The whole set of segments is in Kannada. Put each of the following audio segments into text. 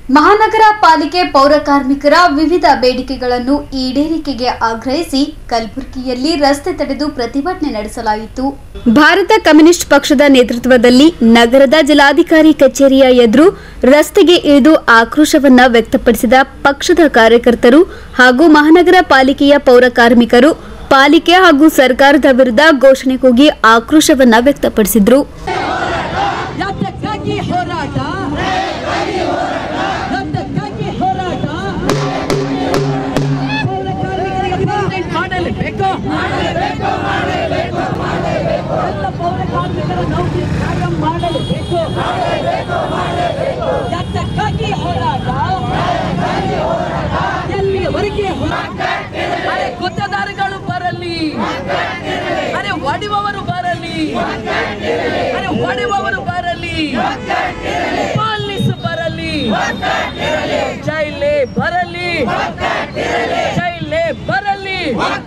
ಮಹಾನಗರ ಪಾಲಿಕೆ ಪೌರ ಕಾರ್ಮಿಕರ ವಿವಿಧ ಬೇಡಿಕೆಗಳನ್ನು ಈಡೇರಿಕೆಗೆ ಆಗ್ರಹಿಸಿ ಕಲಬುರಗಿಯಲ್ಲಿ ರಸ್ತೆ ತಡೆದು ಪ್ರತಿಭಟನೆ ನಡೆಸಲಾಯಿತು ಭಾರತ ಕಮ್ಯುನಿಸ್ಟ್ ಪಕ್ಷದ ನೇತೃತ್ವದಲ್ಲಿ ನಗರದ ಜಿಲ್ಲಾಧಿಕಾರಿ ಕಚೇರಿಯ ಎದುರು ರಸ್ತೆಗೆ ಇಳಿದು ಆಕ್ರೋಶವನ್ನ ವ್ಯಕ್ತಪಡಿಸಿದ ಪಕ್ಷದ ಕಾರ್ಯಕರ್ತರು ಹಾಗೂ ಮಹಾನಗರ ಪಾಲಿಕೆಯ ಪೌರ ಕಾರ್ಮಿಕರು ಪಾಲಿಕೆ ಹಾಗೂ ಸರ್ಕಾರದ ವಿರುದ್ಧ ಘೋಷಣೆ ಕೂಗಿ ಆಕ್ರೋಶವನ್ನ ವ್ಯಕ್ತಪಡಿಸಿದ್ರು ಯಾತಕ್ಕಾಗಿ ಹೋರಾಟ ಯಾತಕ್ಕಾಗಿ ಹೋರಾಟ ಪೌರ ಕಾರ್ಮಿಕರಿಗೆ ಪರ್ಮನೆಂಟ್ ಮಾಡಲೇಬೇಕು ಎಲ್ಲ ಪೌರ ಕಾರ್ಮಿಕರ ನೌಕರಿ ಕಾಯಂ ಮಾಡಲೇಬೇಕು ಯಾತಕ್ಕಾಗಿ ಹೋರಾಟ ಎಲ್ಲಿಯವರೆಗೆ ಹೋರಾಟ ಅರೆ ಗುತ್ತದಾರಗಳು ಬರಲಿ ಅರೆ ಒಡೆಯುವವರು ಬರಲಿ ಅರೆ ಹೊಡೆಯುವವರು ಬರಲಿ ಪಾಲಿಸ್ ಬರಲಿ ಜೈಲೇ ಬರಲಿ ಜೈಲೇ ಬರಲಿ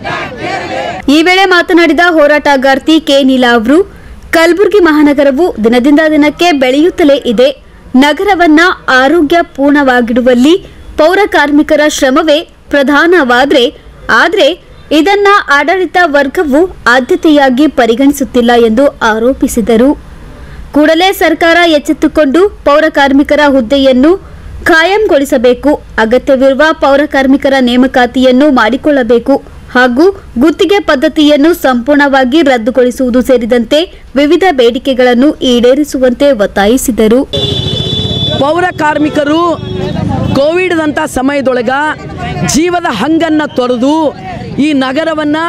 ಈ ವೇಳೆ ಮಾತನಾಡಿದ ಹೋರಾಟಗಾರ್ತಿ ಕೆ ನೀಲಾ ಅವರು ಕಲಬುರಗಿ ಮಹಾನಗರವು ದಿನದಿಂದ ದಿನಕ್ಕೆ ಬೆಳೆಯುತ್ತಲೇ ಇದೆ ನಗರವನ್ನ ಆರೋಗ್ಯ ಪೂರ್ಣವಾಗಿಡುವಲ್ಲಿ ಪೌರ ಕಾರ್ಮಿಕರ ಶ್ರಮವೇ ಪ್ರಧಾನವಾದ್ರೆ ಆದ್ರೆ ಇದನ್ನ ಆಡಳಿತ ವರ್ಗವು ಆದ್ಯತೆಯಾಗಿ ಪರಿಗಣಿಸುತ್ತಿಲ್ಲ ಎಂದು ಆರೋಪಿಸಿದರು ಕೂಡಲೇ ಸರ್ಕಾರ ಎಚ್ಚೆತ್ತುಕೊಂಡು ಪೌರ ಕಾರ್ಮಿಕರ ಹುದ್ದೆಯನ್ನು ಖಾಯಂಗೊಳಿಸಬೇಕು ಅಗತ್ಯವಿರುವ ಪೌರ ಕಾರ್ಮಿಕರ ನೇಮಕಾತಿಯನ್ನು ಮಾಡಿಕೊಳ್ಳಬೇಕು ಹಾಗೂ ಗುತ್ತಿಗೆ ಪದ್ಧತಿಯನ್ನು ಸಂಪೂರ್ಣವಾಗಿ ರದ್ದುಗೊಳಿಸುವುದು ಸೇರಿದಂತೆ ವಿವಿಧ ಬೇಡಿಕೆಗಳನ್ನು ಈಡೇರಿಸುವಂತೆ ಒತ್ತಾಯಿಸಿದರು ಪೌರ ಕಾರ್ಮಿಕರು ಕೋವಿಡ್ದಂಥ ಸಮಯದೊಳಗ ಜೀವದ ಹಂಗನ್ನು ತೊರೆದು ಈ ನಗರವನ್ನು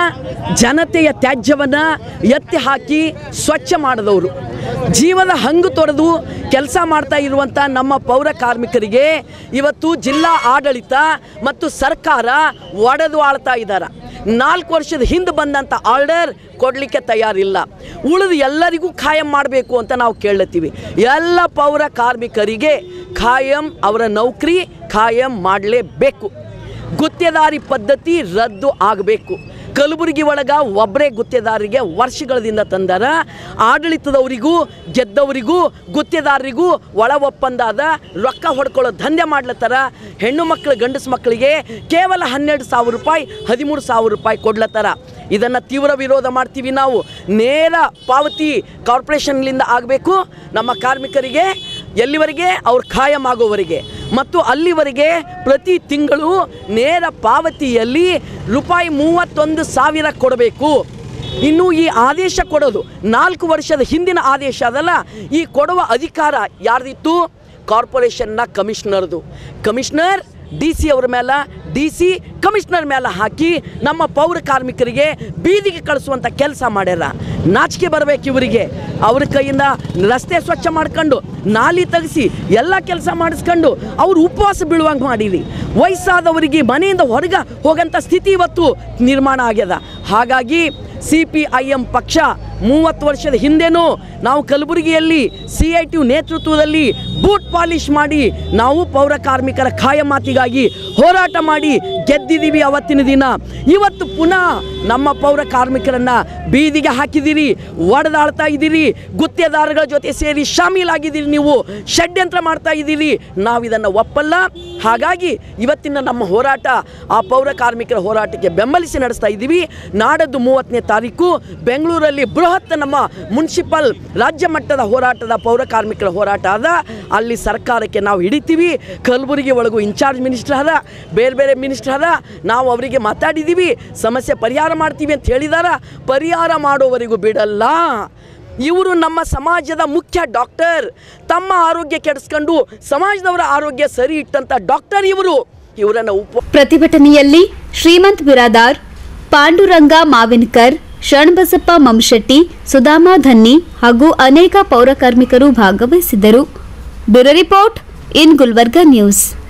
ಜನತೆಯ ತ್ಯಾಜ್ಯವನ್ನು ಎತ್ತಿ ಹಾಕಿ ಸ್ವಚ್ಛ ಮಾಡಿದವರು ಜೀವದ ಹಂಗು ತೊರೆದು ಕೆಲಸ ಮಾಡ್ತಾ ಇರುವಂಥ ನಮ್ಮ ಪೌರ ಕಾರ್ಮಿಕರಿಗೆ ಇವತ್ತು ಜಿಲ್ಲಾ ಆಡಳಿತ ಮತ್ತು ಸರ್ಕಾರ ಒಡೆದು ಆಳ್ತಾ ಇದ್ದಾರೆ ನಾಲ್ಕು ವರ್ಷದ ಹಿಂದೆ ಬಂದಂಥ ಆರ್ಡರ್ ಕೊಡಲಿಕ್ಕೆ ತಯಾರಿಲ್ಲ ಉಳಿದು ಎಲ್ಲರಿಗೂ ಖಾಯಂ ಮಾಡಬೇಕು ಅಂತ ನಾವು ಕೇಳತ್ತೀವಿ ಎಲ್ಲ ಪೌರ ಕಾರ್ಮಿಕರಿಗೆ ಖಾಯಂ ಅವರ ನೌಕರಿ ಖಾಯಂ ಮಾಡಲೇಬೇಕು ಗುತ್ತೇದಾರಿ ಪದ್ಧತಿ ರದ್ದು ಆಗಬೇಕು ಕಲಬುರಗಿ ಒಳಗ ಒಬ್ಬರೇ ಗುತ್ತೇದಾರರಿಗೆ ವರ್ಷಗಳದಿಂದ ತಂದಾರ ಆಡಳಿತದವರಿಗೂ ಗೆದ್ದವರಿಗೂ ಗುತ್ತೇದಾರರಿಗೂ ಒಳ ಒಪ್ಪಂದ ಅದ ರೊಕ್ಕ ಹೊಡ್ಕೊಳ್ಳೋ ದಂಧೆ ಮಾಡ್ಲತ್ತಾರ ಹೆಣ್ಣು ಮಕ್ಕಳು ಗಂಡಸು ಮಕ್ಕಳಿಗೆ ಕೇವಲ ಹನ್ನೆರಡು ಸಾವಿರ ರೂಪಾಯಿ ಹದಿಮೂರು ಸಾವಿರ ರೂಪಾಯಿ ಕೊಡ್ಲತ್ತಾರ ಇದನ್ನು ತೀವ್ರ ವಿರೋಧ ಮಾಡ್ತೀವಿ ನಾವು ನೇರ ಪಾವತಿ ಕಾರ್ಪೊರೇಷನ್ಲಿಂದ ಆಗಬೇಕು ನಮ್ಮ ಕಾರ್ಮಿಕರಿಗೆ ಎಲ್ಲಿವರೆಗೆ ಅವ್ರು ಖಾಯಂ ಆಗೋವರೆಗೆ ಮತ್ತು ಅಲ್ಲಿವರೆಗೆ ಪ್ರತಿ ತಿಂಗಳು ನೇರ ಪಾವತಿಯಲ್ಲಿ ರೂಪಾಯಿ ಮೂವತ್ತೊಂದು ಸಾವಿರ ಕೊಡಬೇಕು ಇನ್ನು ಈ ಆದೇಶ ಕೊಡೋದು ನಾಲ್ಕು ವರ್ಷದ ಹಿಂದಿನ ಆದೇಶ ಅದಲ್ಲ ಈ ಕೊಡುವ ಅಧಿಕಾರ ಯಾರ್ದಿತ್ತು ಕಾರ್ಪೊರೇಷನ್ನ ಕಮಿಷನರ್ದು ಕಮಿಷನರ್ ಡಿ ಸಿ ಅವ್ರ ಮೇಲೆ ಡಿ ಸಿ ಕಮಿಷನರ್ ಮೇಲೆ ಹಾಕಿ ನಮ್ಮ ಪೌರ ಕಾರ್ಮಿಕರಿಗೆ ಬೀದಿಗೆ ಕಳಿಸುವಂಥ ಕೆಲಸ ಮಾಡ್ಯಾರ ನಾಚಿಕೆ ಬರಬೇಕು ಇವರಿಗೆ ಅವ್ರ ಕೈಯಿಂದ ರಸ್ತೆ ಸ್ವಚ್ಛ ಮಾಡ್ಕೊಂಡು ನಾಲಿ ತೆಗೆಸಿ ಎಲ್ಲ ಕೆಲಸ ಮಾಡಿಸ್ಕೊಂಡು ಅವ್ರು ಉಪವಾಸ ಬೀಳುವಂಗೆ ಮಾಡಿರಿ ವಯಸ್ಸಾದವರಿಗೆ ಮನೆಯಿಂದ ಹೊರಗೆ ಹೋಗಂಥ ಸ್ಥಿತಿ ಇವತ್ತು ನಿರ್ಮಾಣ ಆಗ್ಯದ ಹಾಗಾಗಿ ಸಿ ಪಿ ಐ ಎಂ ಪಕ್ಷ ಮೂವತ್ತು ವರ್ಷದ ಹಿಂದೆನೂ ನಾವು ಕಲಬುರಗಿಯಲ್ಲಿ ಸಿ ಐ ಟಿ ನೇತೃತ್ವದಲ್ಲಿ ಬೂಟ್ ಪಾಲಿಶ್ ಮಾಡಿ ನಾವು ಪೌರ ಕಾರ್ಮಿಕರ ಖಾಯಮಾತಿಗಾಗಿ ಹೋರಾಟ ಮಾಡಿ ಗೆದ್ದಿದ್ದೀವಿ ಅವತ್ತಿನ ದಿನ ಇವತ್ತು ಪುನಃ ನಮ್ಮ ಪೌರ ಕಾರ್ಮಿಕರನ್ನ ಬೀದಿಗೆ ಹಾಕಿದ್ದೀರಿ ಒಡೆದಾಡ್ತಾ ಇದ್ದೀರಿ ಗುತ್ತೇದಾರಗಳ ಜೊತೆ ಸೇರಿ ಶಾಮೀಲಾಗಿದ್ದೀರಿ ನೀವು ಷಡ್ಯಂತ್ರ ಮಾಡ್ತಾ ಇದ್ದೀರಿ ನಾವು ಇದನ್ನು ಒಪ್ಪಲ್ಲ ಹಾಗಾಗಿ ಇವತ್ತಿನ ನಮ್ಮ ಹೋರಾಟ ಆ ಪೌರ ಕಾರ್ಮಿಕರ ಹೋರಾಟಕ್ಕೆ ಬೆಂಬಲಿಸಿ ನಡೆಸ್ತಾ ಇದ್ದೀವಿ ನಾಡದ್ದು ಮೂವತ್ತನೇ ತಾರೀಕು ಬೆಂಗಳೂರಲ್ಲಿ ಬೃಹತ್ ನಮ್ಮ ಮುನ್ಸಿಪಲ್ ರಾಜ್ಯ ಮಟ್ಟದ ಹೋರಾಟದ ಪೌರ ಕಾರ್ಮಿಕರ ಹೋರಾಟ ಅದ ಅಲ್ಲಿ ಸರ್ಕಾರಕ್ಕೆ ನಾವು ಹಿಡಿತೀವಿ ಕಲಬುರಗಿ ಒಳಗೂ ಇನ್ಚಾರ್ಜ್ ಮಿನಿಸ್ಟರ್ ಅದ ಬೇರೆ ಬೇರೆ ಮಿನಿಸ್ಟರ್ ಅದ ನಾವು ಅವರಿಗೆ ಮಾತಾಡಿದ್ದೀವಿ ಸಮಸ್ಯೆ ಪರಿಹಾರ ಮಾಡ್ತೀವಿ ಅಂತ ಹೇಳಿದಾರ ಪರಿಹಾರ ಮಾಡೋವರೆಗೂ ಬಿಡಲ್ಲ ಇವರು ನಮ್ಮ ಸಮಾಜದ ಮುಖ್ಯ ಡಾಕ್ಟರ್ ತಮ್ಮ ಆರೋಗ್ಯ ಕೆಡಿಸ್ಕೊಂಡು ಸಮಾಜದವರ ಆರೋಗ್ಯ ಸರಿ ಇಟ್ಟಂಥ ಡಾಕ್ಟರ್ ಇವರು ಇವರನ್ನು ಉಪ ಪ್ರತಿಭಟನೆಯಲ್ಲಿ ಶ್ರೀಮಂತ್ ಬಿರಾದಾರ್ ಪಾಂಡುರಂಗ ಮಾವಿನ್ಕರ್ ಶರಣಬಸಪ್ಪ ಮಮಶೆಟ್ಟಿ ಸುಧಾಮಾ ಧನ್ನಿ ಹಾಗೂ ಅನೇಕ ಪೌರ ಕಾರ್ಮಿಕರು ಭಾಗವಹಿಸಿದ್ದರು bureau report in Gulbarga news